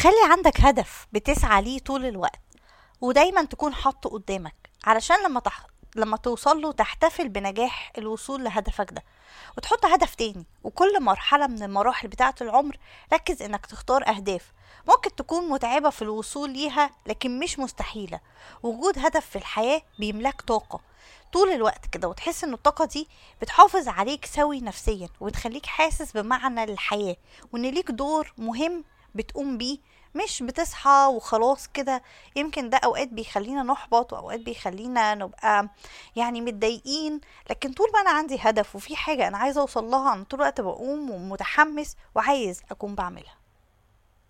خلي عندك هدف بتسعى ليه طول الوقت ودايما تكون حاطه قدامك علشان لما تح... لما توصل له تحتفل بنجاح الوصول لهدفك ده وتحط هدف تاني وكل مرحلة من المراحل بتاعة العمر ركز انك تختار اهداف ممكن تكون متعبة في الوصول ليها لكن مش مستحيلة وجود هدف في الحياة بيملاك طاقة طول الوقت كده وتحس ان الطاقة دي بتحافظ عليك سوي نفسيا وبتخليك حاسس بمعنى للحياة وان ليك دور مهم بتقوم بيه مش بتصحى وخلاص كده يمكن ده اوقات بيخلينا نحبط واوقات بيخلينا نبقى يعني متضايقين لكن طول ما انا عندي هدف وفي حاجة انا عايزة اوصل لها انا طول الوقت بقوم ومتحمس وعايز اكون بعملها